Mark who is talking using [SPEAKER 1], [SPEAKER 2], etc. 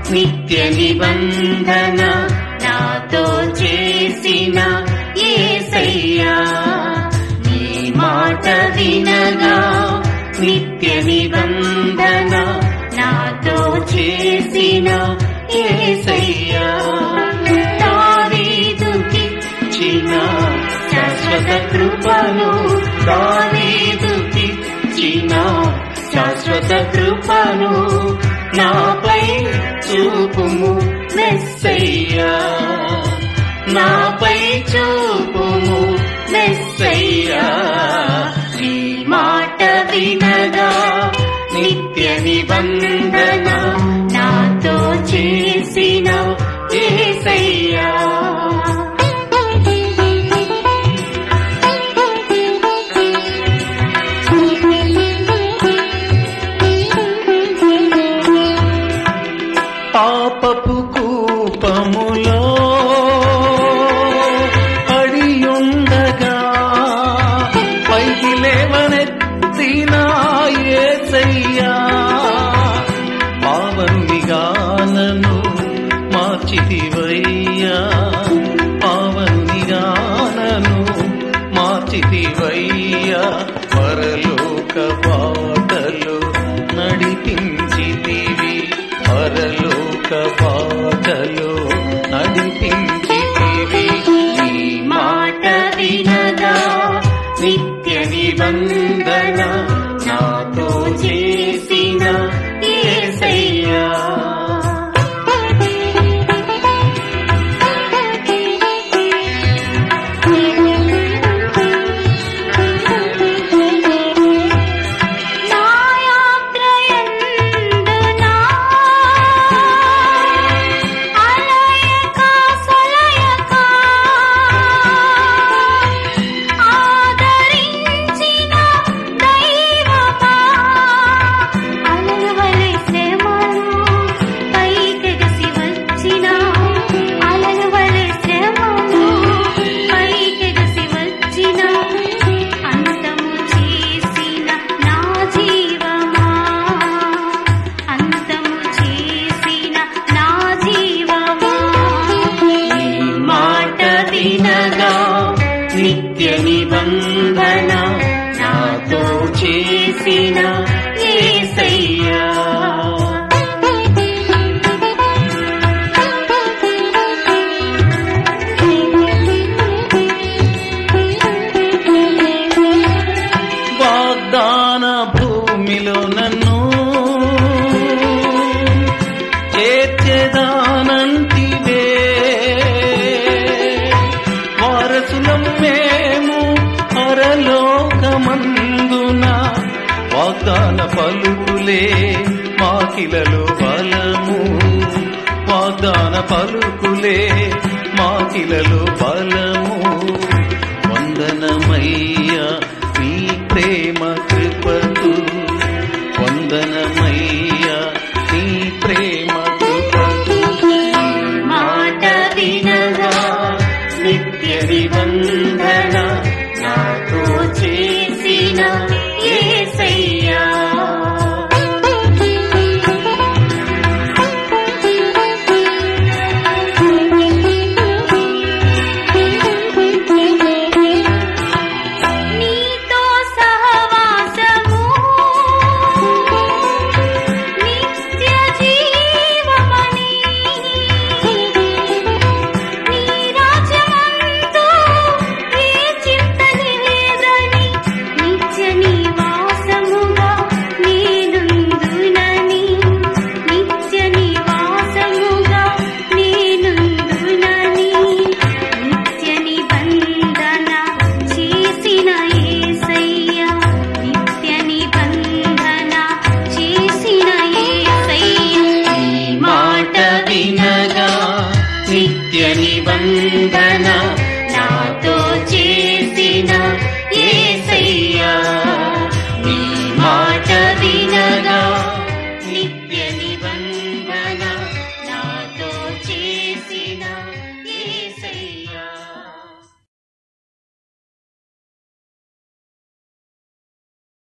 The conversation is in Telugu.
[SPEAKER 1] నిత్య నిబంధన నాతో చేసిన ఏసయ్యా నీ మాట వినగా నిత్య నిబంధన నాతో చేసిన ఏసయ్యా దావీదుకిచ్చిన శాశ్వత కృపను దావీదుకిచ్చిన శాశ్వత కృపను నాపై చూపుము మెస్సయ్యా నాపై చూపుము మెస్సయ్యా ఈ మాట వినగా నిత్య నిబంధన నాతో చేసిన ఏసయ్యా
[SPEAKER 2] పాపపు కూపములో పడియుండగా పైకి లేవనెత్తిన యేసయ్యా పావన్నిగానను మార్చితివయ్యా పావన్నిగానను మార్చితివయ్యా పరలోక బాటలు నడిపించితివి పరలోక బాటలు నడిపించితివి
[SPEAKER 1] ఈ మాట వినగా నిత్య నిబంధన నాతో చేసిన ఏసయ్యా నాయాత్రయందునా అలయక సలయక ఆదరించిన దైవమా అలలవలె శ్రమను పైకెగసి వచ్చిన అలలవలె శ్రమను పైకెగసి వచ్చిన అంతము చేసిన నా జీవమా అంతము చేసిన నా జీవమా ఈ మాట వినగా నిత్య నిబంధన నాతో చేసిన ఏసయ్యా
[SPEAKER 2] వాగ్దాన భూమిలో నన్ను చేర్చేదానంటివే వారసులం మేము పరలోకమందున వాగ్దాన పలుకులే మాకిలలో బలము వాగ్దాన పలుకులే మాకిలలో బలము వందనమయ్యా నీ ప్రేమ కృపకు వందనమయ్యా నీ ప్రేమ కృపకు
[SPEAKER 1] మాట వినగా నిత్య నిబంధన నాతో చేసిన ఏసయ్యా నీతో సహవాసము నిత్య జీవమని నీ రాజ్యమందు ఏ చింత లేదని నిత్య నివాసముగా నేనుందునని నిత్య నివాసముగా నేనుందునని నిత్య నిబంధన చేసిన యేసయ్యా నిత్య నిబంధన చేసిన యేసయ్యా ఈ మాట వినగా నిత్య నిబంధన నాతో చేసిన ఏసయ్యా నీ మాట వినగా